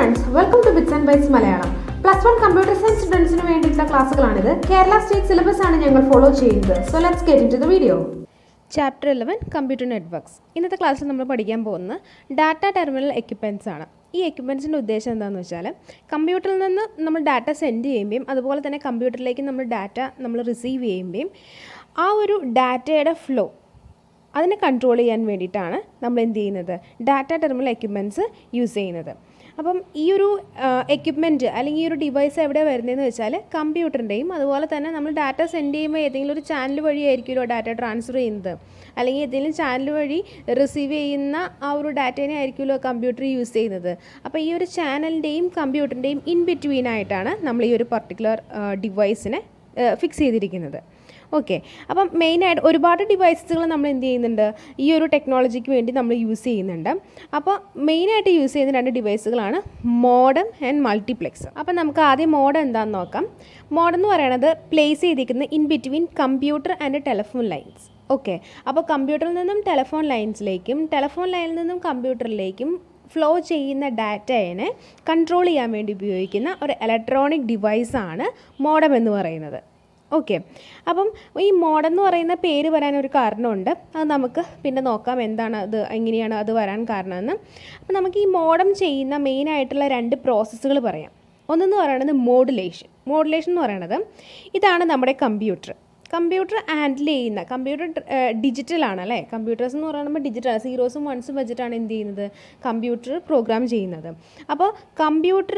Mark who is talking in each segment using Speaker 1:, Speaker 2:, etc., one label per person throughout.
Speaker 1: friends welcome to bits and bytes Malayalam plus one computer science സ്റ്റുഡൻസിന് വേണ്ടിയിട്ടുള്ള ക്ലാസ്സുകളാണിത് Kerala state syllabus ആണ് ഞങ്ങൾ ഫോളോ ചെയ്യുന്നത് so let's get into the video
Speaker 2: chapter eleven computer networks ഇന്നത്തെ ക്ലാസ്സിൽ നമ്മൾ പഠിക്കാൻ പോകുന്നത് ഡാറ്റ ടെർമിനൽ എക്യുപ്മെൻറ്റ്സ് ആണ് ഈ എക്യുപ്മെൻറ്റ്സിൻ്റെ ഉദ്ദേശം എന്താണെന്ന് വെച്ചാൽ കമ്പ്യൂട്ടറിൽ നിന്ന് നമ്മൾ ഡാറ്റ സെൻഡ് ചെയ്യുമ്പോഴും അതുപോലെ തന്നെ കമ്പ്യൂട്ടറിലേക്ക് നമ്മൾ ഡാറ്റ നമ്മൾ റിസീവ് ചെയ്യുമ്പോഴും ആ ഒരു ഡാറ്റയുടെ ഫ്ലോ അതിനെ കൺട്രോൾ ചെയ്യാൻ വേണ്ടിയിട്ടാണ് നമ്മൾ എന്ത് ചെയ്യുന്നത് ഡാറ്റ ടെർമിനൽ എക്യുപ്മെൻറ്റ്സ് യൂസ് ചെയ്യുന്നത് അപ്പം ഈ ഒരു എക്യുപ്മെൻറ്റ് അല്ലെങ്കിൽ ഈ ഒരു ഡിവൈസ് എവിടെ വരുന്നതെന്ന് വെച്ചാൽ കമ്പ്യൂട്ടറിൻ്റെയും അതുപോലെ തന്നെ നമ്മൾ ഡാറ്റ സെൻഡ് ചെയ്യുമ്പോൾ ഏതെങ്കിലും ഒരു ചാനൽ വഴിയായിരിക്കുമല്ലോ ഡാറ്റ ട്രാൻസ്ഫർ ചെയ്യുന്നത് അല്ലെങ്കിൽ ഏതെങ്കിലും ചാനൽ വഴി റിസീവ് ചെയ്യുന്ന ആ ഒരു ഡാറ്റേനെ ആയിരിക്കുമല്ലോ കമ്പ്യൂട്ടർ യൂസ് ചെയ്യുന്നത് അപ്പോൾ ഈ ഒരു ചാനലിൻ്റെയും കമ്പ്യൂട്ടറിൻ്റെയും ഇൻ ബിറ്റ്വീൻ ആയിട്ടാണ് നമ്മൾ ഈ ഒരു പർട്ടിക്കുലർ ഡിവൈസിനെ ഫിക്സ് ചെയ്തിരിക്കുന്നത് ഓക്കെ അപ്പം മെയിനായിട്ട് ഒരുപാട് ഡിവൈസുകൾ നമ്മൾ എന്ത് ചെയ്യുന്നുണ്ട് ഈ ഒരു ടെക്നോളജിക്ക് വേണ്ടി നമ്മൾ യൂസ് ചെയ്യുന്നുണ്ട് അപ്പോൾ മെയിനായിട്ട് യൂസ് ചെയ്യുന്ന രണ്ട് ഡിവൈസുകളാണ് മോഡം ആൻഡ് മൾട്ടിപ്ലെക്സ് അപ്പം നമുക്ക് ആദ്യം മോഡം എന്താണെന്ന് നോക്കാം മോഡം എന്ന് പറയുന്നത് പ്ലേസ് ചെയ്തിരിക്കുന്നത് in between computer and telephone lines okay അപ്പോൾ കമ്പ്യൂട്ടറിൽ നിന്നും ടെലിഫോൺ ലൈൻസിലേക്കും ടെലിഫോൺ ലൈനിൽ നിന്നും കമ്പ്യൂട്ടറിലേക്കും ഫ്ലോ ചെയ്യുന്ന ഡാറ്റയെ കൺട്രോൾ ചെയ്യാൻ വേണ്ടി ഉപയോഗിക്കുന്ന ഒരു ഇലക്ട്രോണിക് ഡിവൈസാണ് മോഡം എന്ന് പറയുന്നത് ഓക്കെ അപ്പം ഈ മോഡം എന്ന് പറയുന്ന പേര് വരാൻ ഒരു കാരണമുണ്ട് അത് നമുക്ക് പിന്നെ നോക്കാം എന്താണ് അത് എങ്ങനെയാണ് അത് വരാൻ കാരണമെന്ന് അപ്പം നമുക്ക് ഈ മോഡം ചെയ്യുന്ന മെയിനായിട്ടുള്ള രണ്ട് പ്രോസസ്സുകൾ പറയാം ഒന്നെന്ന് പറയുന്നത് മോഡുലേഷൻ മോഡുലേഷൻ എന്ന് പറയുന്നത് ഇതാണ് നമ്മുടെ കമ്പ്യൂട്ടർ കമ്പ്യൂട്ടർ ഹാൻഡിൽ ചെയ്യുന്ന കമ്പ്യൂട്ടർ ഡിജിറ്റൽ ആണ് അല്ലേ കമ്പ്യൂട്ടേഴ്സ് എന്ന് പറയുമ്പോൾ ഡിജിറ്റൽ സീറോസും വൺസും വെച്ചിട്ടാണ് എന്ത് ചെയ്യുന്നത് കമ്പ്യൂട്ടർ പ്രോഗ്രാം ചെയ്യുന്നത് അപ്പോൾ കമ്പ്യൂട്ടർ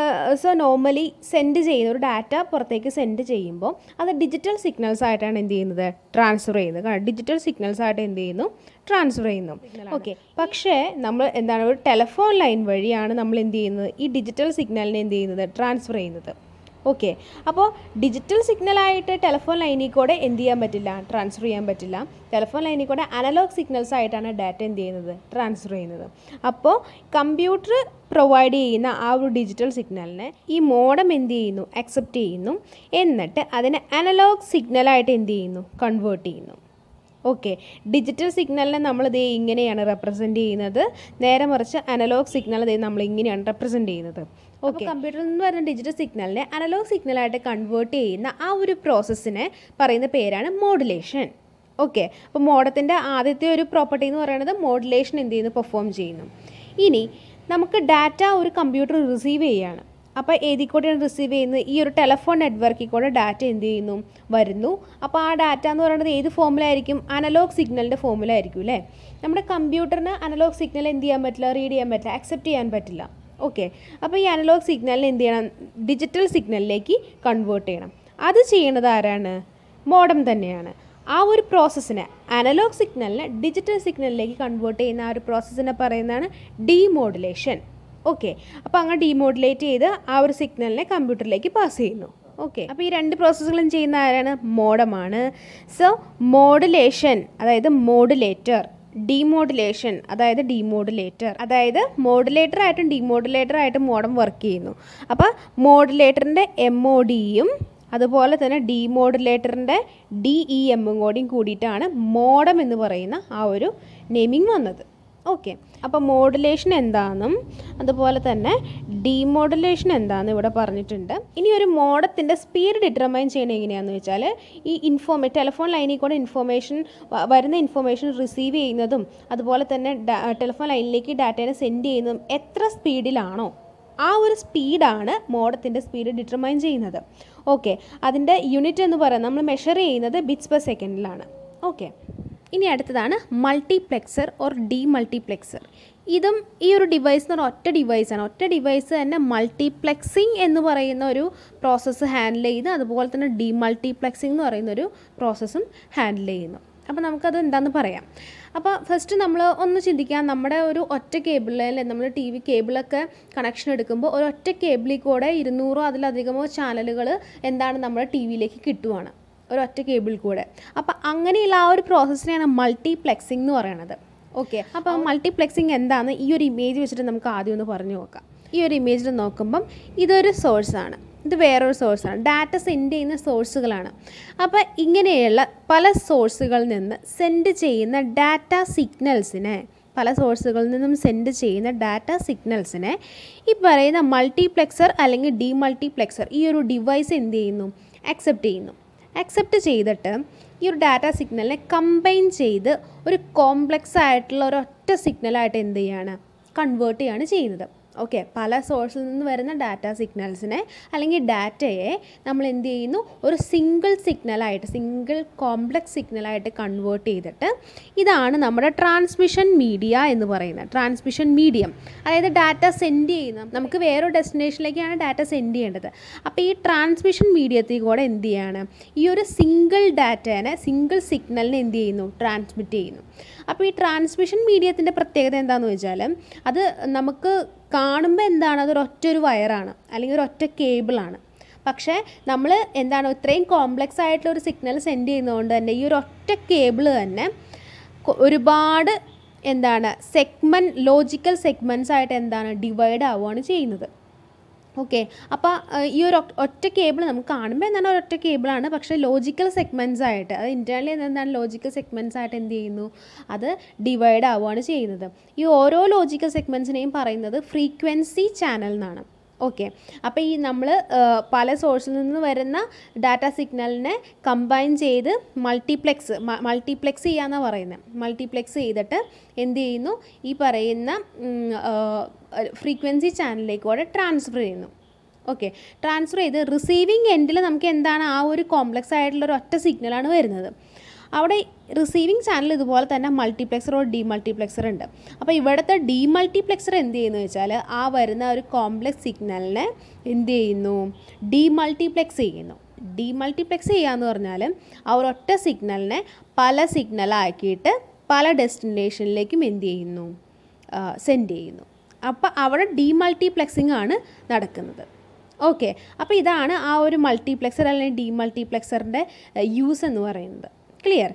Speaker 2: സോ നോർമലി സെൻഡ് ചെയ്യുന്ന ഒരു ഡാറ്റ പുറത്തേക്ക് സെൻഡ് ചെയ്യുമ്പോൾ അത് ഡിജിറ്റൽ സിഗ്നൽസ് ആയിട്ടാണ് എന്ത് ചെയ്യുന്നത് ട്രാൻസ്ഫർ ചെയ്യുന്നത് കാരണം ഡിജിറ്റൽ സിഗ്നൽസ് ആയിട്ട് എന്ത് ചെയ്യുന്നു ട്രാൻസ്ഫർ ചെയ്യുന്നു ഓക്കെ പക്ഷേ നമ്മൾ എന്താണ് ഒരു ടെലിഫോൺ ലൈൻ വഴിയാണ് നമ്മൾ എന്ത് ചെയ്യുന്നത് ഈ ഡിജിറ്റൽ സിഗ്നലിനെ എന്ത് ചെയ്യുന്നത് ട്രാൻസ്ഫർ ചെയ്യുന്നത് ഓക്കെ അപ്പോൾ ഡിജിറ്റൽ സിഗ്നലായിട്ട് ടെലിഫോൺ ലൈനിൽ കൂടെ എന്ത് ചെയ്യാൻ പറ്റില്ല ട്രാൻസ്ഫർ ചെയ്യാൻ പറ്റില്ല ടെലിഫോൺ ലൈനിൽ കൂടെ അനലോഗ് സിഗ്നൽസ് ആയിട്ടാണ് ഡാറ്റ എന്ത് ചെയ്യുന്നത് ട്രാൻസ്ഫർ ചെയ്യുന്നത് അപ്പോൾ കമ്പ്യൂട്ടർ പ്രൊവൈഡ് ചെയ്യുന്ന ആ ഒരു ഡിജിറ്റൽ സിഗ്നലിനെ ഈ മോഡം എന്ത് ചെയ്യുന്നു അക്സെപ്റ്റ് ചെയ്യുന്നു എന്നിട്ട് അതിനെ അനലോഗ് സിഗ്നലായിട്ട് എന്ത് ചെയ്യുന്നു കൺവേർട്ട് ചെയ്യുന്നു ഓക്കെ ഡിജിറ്റൽ സിഗ്നലിനെ നമ്മൾ ദേ ഇങ്ങനെയാണ് റെപ്രസെൻറ്റ് ചെയ്യുന്നത് നേരെ മറിച്ച് അനലോഗ് സിഗ്നൽ ദേ നമ്മൾ ഇങ്ങനെയാണ് റെപ്രസെൻറ്റ് ചെയ്യുന്നത് ഓക്കെ കമ്പ്യൂട്ടറിൽ നിന്ന് വരുന്ന ഡിജിറ്റൽ സിഗ്നലിനെ അനലോഗ് സിഗ്നലായിട്ട് കൺവേർട്ട് ചെയ്യുന്ന ആ ഒരു പ്രോസസ്സിനെ പറയുന്ന പേരാണ് മോഡുലേഷൻ ഓക്കെ അപ്പോൾ മോഡത്തിൻ്റെ ആദ്യത്തെ ഒരു പ്രോപ്പർട്ടി എന്ന് പറയുന്നത് മോഡുലേഷൻ എന്ത് ചെയ്യുന്നു പെർഫോം ചെയ്യുന്നു ഇനി നമുക്ക് ഡാറ്റ ഒരു കമ്പ്യൂട്ടർ റിസീവ് ചെയ്യുകയാണ് അപ്പോൾ ഏതിൽ കൂടെയാണ് റിസീവ് ചെയ്യുന്നത് ഈ ഒരു ടെലിഫോൺ നെറ്റ്വർക്കിൽ കൂടെ ഡാറ്റ എന്ത് ചെയ്യുന്നു വരുന്നു അപ്പോൾ ആ ഡാറ്റ എന്ന് പറയുന്നത് ഏത് ഫോമിലായിരിക്കും അനലോഗ് സിഗ്നലിൻ്റെ ഫോമിലായിരിക്കും അല്ലേ നമ്മുടെ കമ്പ്യൂട്ടറിന് അനലോഗ് സിഗ്നൽ എന്ത് ചെയ്യാൻ പറ്റില്ല റീഡ് ചെയ്യാൻ പറ്റില്ല അക്സെപ്റ്റ് ചെയ്യാൻ പറ്റില്ല ഓക്കെ അപ്പോൾ ഈ അനലോഗ് സിഗ്നലിനെ എന്ത് ചെയ്യണം ഡിജിറ്റൽ സിഗ്നലിലേക്ക് കൺവേർട്ട് ചെയ്യണം അത് ചെയ്യണത് ആരാണ് മോഡം തന്നെയാണ് ആ ഒരു പ്രോസസ്സിനെ അനലോഗ് സിഗ്നലിനെ ഡിജിറ്റൽ സിഗ്നലിലേക്ക് കൺവേർട്ട് ചെയ്യുന്ന ആ ഒരു പ്രോസസ്സിനെ പറയുന്നതാണ് ഡീമോഡുലേഷൻ ഓക്കെ അപ്പോൾ അങ്ങനെ ഡീമോഡുലേറ്റ് ചെയ്ത് ആ ഒരു സിഗ്നലിനെ കമ്പ്യൂട്ടറിലേക്ക് പാസ് ചെയ്യുന്നു ഓക്കെ അപ്പോൾ ഈ രണ്ട് പ്രോസസ്സുകളും ചെയ്യുന്ന ആരാണ് മോഡമാണ് സോ മോഡുലേഷൻ അതായത് മോഡുലേറ്റർ ഡീമോഡുലേഷൻ അതായത് ഡീമോഡുലേറ്റർ അതായത് മോഡുലേറ്റർ ആയിട്ടും ഡീമോഡുലേറ്റർ ആയിട്ടും മോഡം വർക്ക് ചെയ്യുന്നു അപ്പോൾ മോഡുലേറ്ററിൻ്റെ എം ഒ ഡിയും അതുപോലെ തന്നെ ഡീമോഡുലേറ്ററിൻ്റെ ഡി ഇ എമ്മും കൂടിയും കൂടിയിട്ടാണ് മോഡം എന്ന് പറയുന്ന ആ ഒരു നെയിമിങ് വന്നത് ഓക്കെ അപ്പോൾ മോഡുലേഷൻ എന്താണെന്നും അതുപോലെ തന്നെ ഡീമോഡുലേഷൻ എന്താണെന്ന് ഇവിടെ പറഞ്ഞിട്ടുണ്ട് ഇനി ഒരു മോഡത്തിൻ്റെ സ്പീഡ് ഡിറ്റർമൈൻ ചെയ്യണത് എങ്ങനെയാണെന്ന് വെച്ചാൽ ഈ ഇൻഫോമേ ടെലിഫോൺ ലൈനിൽ കൂടെ ഇൻഫോർമേഷൻ വരുന്ന ഇൻഫോർമേഷൻ റിസീവ് ചെയ്യുന്നതും അതുപോലെ തന്നെ ടെലിഫോൺ ലൈനിലേക്ക് ഡാറ്റേനെ സെൻഡ് ചെയ്യുന്നതും എത്ര സ്പീഡിലാണോ ആ ഒരു സ്പീഡാണ് മോഡത്തിൻ്റെ സ്പീഡ് ഡിറ്റർമൈൻ ചെയ്യുന്നത് ഓക്കെ അതിൻ്റെ യൂണിറ്റ് എന്ന് പറയുന്നത് നമ്മൾ മെഷർ ചെയ്യുന്നത് ബിറ്റ്സ് പെർ സെക്കൻഡിലാണ് ഓക്കെ ഇനി അടുത്തതാണ് മൾട്ടിപ്ലെക്സർ ഓർ ഡി മൾട്ടിപ്ലെക്സർ ഇതും ഈ ഒരു ഡിവൈസ് എന്ന് പറഞ്ഞാൽ ഒറ്റ ഡിവൈസാണ് ഒറ്റ ഡിവൈസ് തന്നെ മൾട്ടിപ്ലെക്സിങ് എന്ന് പറയുന്ന ഒരു പ്രോസസ്സ് ഹാൻഡിൽ ചെയ്ത് അതുപോലെ തന്നെ ഡി മൾട്ടിപ്ലെക്സിങ് എന്ന് പറയുന്ന ഒരു പ്രോസസ്സും ഹാൻഡിൽ ചെയ്യുന്നു അപ്പോൾ നമുക്കത് എന്താണെന്ന് പറയാം അപ്പോൾ ഫസ്റ്റ് നമ്മൾ ഒന്ന് ചിന്തിക്കാം നമ്മുടെ ഒരു ഒറ്റ കേബിളിൽ നമ്മൾ ടി വി കേബിളൊക്കെ കണക്ഷൻ എടുക്കുമ്പോൾ ഒരു ഒറ്റ കേബിളിൽ കൂടെ ഇരുന്നൂറോ അതിലധികമോ ചാനലുകൾ എന്താണ് നമ്മുടെ ടി വിയിലേക്ക് കിട്ടുവാണ് ഒരൊറ്റ കേബിൾ കൂടെ അപ്പോൾ അങ്ങനെയുള്ള ആ ഒരു പ്രോസസ്സിനെയാണ് മൾട്ടിപ്ലെക്സിംഗ് എന്ന് പറയുന്നത് ഓക്കെ അപ്പോൾ മൾട്ടിപ്ലെക്സിംഗ് എന്താണെന്ന് ഈ ഒരു ഇമേജ് വെച്ചിട്ട് നമുക്ക് ആദ്യം ഒന്ന് പറഞ്ഞു നോക്കാം ഈ ഒരു ഇമേജിൽ നോക്കുമ്പം ഇതൊരു സോഴ്സാണ് ഇത് വേറൊരു സോഴ്സാണ് ഡാറ്റ സെൻഡ് ചെയ്യുന്ന സോഴ്സുകളാണ് അപ്പോൾ ഇങ്ങനെയുള്ള പല സോഴ്സുകളിൽ നിന്ന് സെൻഡ് ചെയ്യുന്ന ഡാറ്റ സിഗ്നൽസിനെ പല സോഴ്സുകളിൽ നിന്നും സെൻഡ് ചെയ്യുന്ന ഡാറ്റ സിഗ്നൽസിനെ ഈ പറയുന്ന മൾട്ടിപ്ലെക്സർ അല്ലെങ്കിൽ ഡീമൾട്ടിപ്ലെക്സർ ഈ ഒരു ഡിവൈസ് എന്ത് ചെയ്യുന്നു അക്സെപ്റ്റ് ചെയ്യുന്നു അക്സെപ്റ്റ് ചെയ്തിട്ട് ഈ ഒരു ഡാറ്റ സിഗ്നലിനെ കമ്പൈൻ ചെയ്ത് ഒരു കോംപ്ലക്സ് ആയിട്ടുള്ള ഒരൊറ്റ സിഗ്നലായിട്ട് എന്ത് ചെയ്യാണ് കൺവേർട്ട് ചെയ്യാണ് ചെയ്യുന്നത് ഓക്കെ പല സോഴ്സിൽ നിന്ന് വരുന്ന ഡാറ്റ സിഗ്നൽസിനെ അല്ലെങ്കിൽ ഡാറ്റയെ നമ്മൾ എന്ത് ചെയ്യുന്നു ഒരു സിംഗിൾ സിഗ്നലായിട്ട് സിംഗിൾ കോംപ്ലക്സ് സിഗ്നലായിട്ട് കൺവേർട്ട് ചെയ്തിട്ട് ഇതാണ് നമ്മുടെ ട്രാൻസ്മിഷൻ മീഡിയ എന്ന് പറയുന്നത് ട്രാൻസ്മിഷൻ മീഡിയം അതായത് ഡാറ്റ സെൻഡ് ചെയ്യുന്ന നമുക്ക് വേറൊരു ഡെസ്റ്റിനേഷനിലേക്കാണ് ഡാറ്റ സെൻഡ് ചെയ്യേണ്ടത് അപ്പോൾ ഈ ട്രാൻസ്മിഷൻ മീഡിയത്തിൽ കൂടെ എന്ത് ചെയ്യാണ് ഈ ഒരു സിംഗിൾ ഡാറ്റേനെ സിംഗിൾ സിഗ്നലിനെ എന്ത് ചെയ്യുന്നു ട്രാൻസ്മിറ്റ് ചെയ്യുന്നു അപ്പോൾ ഈ ട്രാൻസ്മിഷൻ മീഡിയത്തിൻ്റെ പ്രത്യേകത എന്താണെന്ന് വെച്ചാൽ അത് നമുക്ക് കാണുമ്പോൾ എന്താണ് അതൊരു ഒറ്റ ഒരു വയറാണ് അല്ലെങ്കിൽ ഒരു ഒറ്റ കേബിളാണ് പക്ഷേ നമ്മൾ എന്താണ് ഇത്രയും കോംപ്ലക്സ് ആയിട്ടുള്ള ഒരു സിഗ്നൽ സെൻഡ് ചെയ്യുന്നതുകൊണ്ട് തന്നെ ഈ ഒരു ഒറ്റ കേബിൾ തന്നെ കൊ- ഒരുപാട് എന്താണ് സെഗ്മെൻറ്റ് ലോജിക്കൽ സെഗ്മെൻറ്റ്സ് ആയിട്ട് എന്താണ് ഡിവൈഡ് ആവുകയാണ് ചെയ്യുന്നത് ഓക്കെ അപ്പോൾ ഈ ഒരു ഒ- ഒറ്റ കേബിൾ നമുക്ക് കാണുമ്പോൾ എന്താണ് ഒരൊറ്റ കേബിളാണ് പക്ഷേ ലോജിക്കൽ സെഗ്മെൻറ്റ്സ് ആയിട്ട് അത് ഇൻറ്റേർണലി എന്താണ് ലോജിക്കൽ സെഗ്മെൻറ്റ്സ് ആയിട്ട് എന്ത് ചെയ്യുന്നു അത് ഡിവൈഡ് ആവുകയാണ് ചെയ്യുന്നത് ഈ ഓരോ ലോജിക്കൽ സെഗ്മെൻറ്റ്സിനെയും പറയുന്നത് ഫ്രീക്വൻസി ചാനൽ എന്നാണ് ഓക്കെ അപ്പോൾ ഈ നമ്മൾ പല സോഴ്സിൽ നിന്ന് വരുന്ന ഡാറ്റ സിഗ്നലിനെ കമ്പൈൻ ചെയ്ത് മൾട്ടിപ്ലെക്സ് മൾട്ടിപ്ലെക്സ് ചെയ്യാന്നാണ് പറയുന്നത് മൾട്ടിപ്ലെക്സ് ചെയ്തിട്ട് എന്ത് ചെയ്യുന്നു ഈ പറയുന്ന ഫ്രീക്വൻസി ചാനലിലേക്കൂടെ ട്രാൻസ്ഫർ ചെയ്യുന്നു ഓക്കെ ട്രാൻസ്ഫർ ചെയ്ത് റിസീവിങ് എൻഡിൽ നമുക്ക് എന്താണ് ആ ഒരു കോംപ്ലക്സ് ആയിട്ടുള്ള ഒരു ഒറ്റ സിഗ്നലാണ് വരുന്നത് അവിടെ റിസീവിങ് ചാനൽ ഇതുപോലെ തന്നെ മൾട്ടിപ്ലെക്സർ ഓർ ഡീമൾട്ടിപ്ലെക്സർ ഉണ്ട് അപ്പോൾ ഇവിടുത്തെ ഡീമൾട്ടിപ്ലെക്സർ എന്ത് ചെയ്യുന്നു വെച്ചാൽ ആ വരുന്ന ഒരു കോംപ്ലക്സ് സിഗ്നലിനെ എന്ത് ചെയ്യുന്നു ഡീമൾട്ടിപ്ലെക്സ് ചെയ്യുന്നു ഡീമൾട്ടിപ്ലെക്സ് ചെയ്യാന്ന് പറഞ്ഞാൽ ആ ഒരൊറ്റ സിഗ്നലിനെ പല സിഗ്നലാക്കിയിട്ട് പല ഡെസ്റ്റിനേഷനിലേക്കും എന്ത് ചെയ്യുന്നു സെൻഡ് ചെയ്യുന്നു അപ്പോൾ അവിടെ ഡീമൾട്ടിപ്ലെക്സിങ് ആണ് നടക്കുന്നത് ഓക്കെ അപ്പോൾ ഇതാണ് ആ ഒരു മൾട്ടിപ്ലെക്സർ അല്ലെങ്കിൽ ഡീമൾട്ടിപ്ലെക്സറിൻ്റെ യൂസ് എന്ന് പറയുന്നത് ക്ലിയർ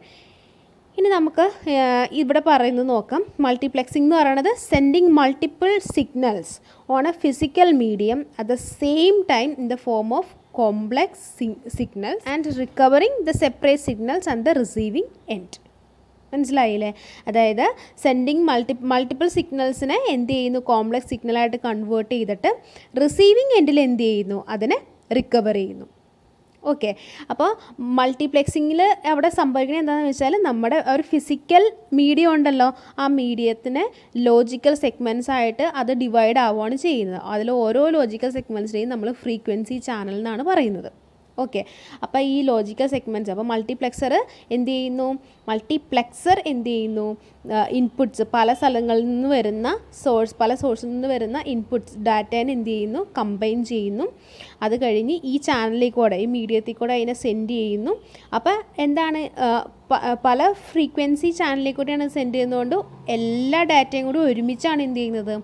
Speaker 2: ഇനി നമുക്ക് ഏഹ്, ഇവിടെ പറയുന്നത് നോക്കാം മൾട്ടിപ്ലെക്സിംഗ് എന്ന് പറയുന്നത് sending multiple signals on a physical medium at the same time in the form of complex signals and recovering the separate signals and the receiving end മനസ്സിലായില്ലേ അതായത് സെൻഡിങ് മൾട്ടി മൾട്ടിപ്പിൾ സിഗ്നൽസിനെ എന്ത് ചെയ്യുന്നു കോംപ്ലക്സ് സിഗ്നലായിട്ട് convert ചെയ്തിട്ട് receiving എൻഡിൽ എന്ത് ചെയ്യുന്നു അതിനെ റിക്കവർ ചെയ്യുന്നു ഓക്കെ അപ്പോൾ മൾട്ടിപ്ലെക്സിങ്ങിൽ അവിടെ സംഭവിക്കുന്നത് എന്താണെന്ന് വെച്ചാൽ നമ്മുടെ ഒരു ഫിസിക്കൽ മീഡിയം ഉണ്ടല്ലോ ആ മീഡിയത്തിന് ലോജിക്കൽ സെഗ്മെൻറ്റ്സ് ആയിട്ട് അത് ഡിവൈഡ് ആവുകയാണ് ചെയ്യുന്നത് അതിൽ ഓരോ ലോജിക്കൽ സെഗ്മെൻറ്റ്സിനെയും നമ്മൾ ഫ്രീക്വൻസി ചാനൽ എന്നാണ് പറയുന്നത് ഓക്കെ അപ്പോൾ ഈ ലോജിക്കൽ സെഗ്മെൻറ്റ്സ് അപ്പോൾ മൾട്ടിപ്ലെക്സർ എന്ത് ചെയ്യുന്നു മൾട്ടിപ്ലെക്സർ എന്ത് ചെയ്യുന്നു ഇൻപുട്സ് പല സ്ഥലങ്ങളിൽ നിന്ന് വരുന്ന സോഴ്സ് പല സോഴ്സിൽ നിന്ന് വരുന്ന ഇൻപുട്സ് ഡാറ്റേനെ എന്ത് ചെയ്യുന്നു കമ്പൈൻ ചെയ്യുന്നു അത് കഴിഞ്ഞ് ഈ ചാനലിൽ കൂടെ ഈ മീഡിയത്തിൽ കൂടെ അതിനെ സെൻഡ് ചെയ്യുന്നു അപ്പോൾ എന്താണ് ആ, പ- പല ഫ്രീക്വൻസി ചാനലിൽ കൂടെയാണ് സെൻഡ് ചെയ്യുന്നതുകൊണ്ട് എല്ലാ ഡാറ്റയും കൂടി ഒരുമിച്ചാണ് എന്ത് ചെയ്യുന്നത്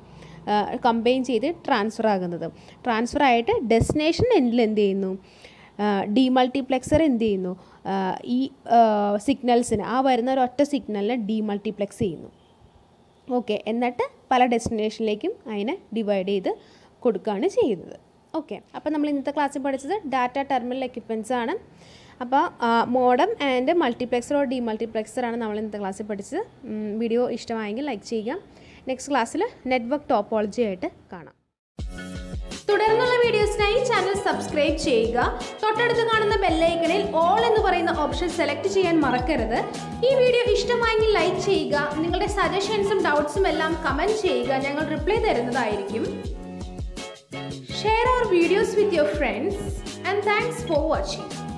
Speaker 2: കമ്പൈൻ ചെയ്ത് ട്രാൻസ്ഫർ ആകുന്നത് ട്രാൻസ്ഫർ ആയിട്ട് ഡെസ്റ്റിനേഷൻ എൻഡിൽ എന്ത് ചെയ്യുന്നു ഡീമൾട്ടിപ്ലെക്സർ എന്ത് ചെയ്യുന്നു ആ, ഈ സിഗ്നൽസിന് ആ വരുന്ന ഒരു ഒറ്റ സിഗ്നലിനെ ഡീമൾട്ടിപ്ലെക്സ് ചെയ്യുന്നു ഓക്കെ എന്നിട്ട് പല ഡെസ്റ്റിനേഷനിലേക്കും അതിനെ ഡിവൈഡ് ചെയ്ത് കൊടുക്കുകയാണ് ചെയ്യുന്നത് ഓക്കെ അപ്പോൾ നമ്മൾ ഇന്നത്തെ ക്ലാസ്സിൽ പഠിച്ചത് ഡാറ്റ ടെർമിനൽ എക്യുപ്മെൻറ്റ്സ് ആണ് അപ്പോൾ modem and multiplexer or demultiplexer ആണ് നമ്മൾ ഇന്നത്തെ ക്ലാസ്സിൽ പഠിച്ചത് വീഡിയോ ഇഷ്ടമായെങ്കിൽ ലൈക്ക് ചെയ്യുക നെക്സ്റ്റ് ക്ലാസ്സിൽ നെറ്റ്വർക്ക് ടോപ്പോളജി ആയിട്ട് കാണാം
Speaker 1: തുടർന്നുള്ള വീഡിയോസിനായി ചാനൽ സബ്സ്ക്രൈബ് ചെയ്യുക തൊട്ടടുത്ത് കാണുന്ന ബെല്ലൈക്കണിൽ ഓൾ എന്ന് പറയുന്ന ഓപ്ഷൻ സെലക്ട് ചെയ്യാൻ മറക്കരുത് ഈ വീഡിയോ ഇഷ്ടമായെങ്കിൽ ലൈക്ക് ചെയ്യുക നിങ്ങളുടെ സജഷൻസും ഡൗട്ട്സും എല്ലാം കമൻറ്റ് ചെയ്യുക ഞങ്ങൾ റിപ്ലൈ തരുന്നതായിരിക്കും share our videos with your friends and thanks for watching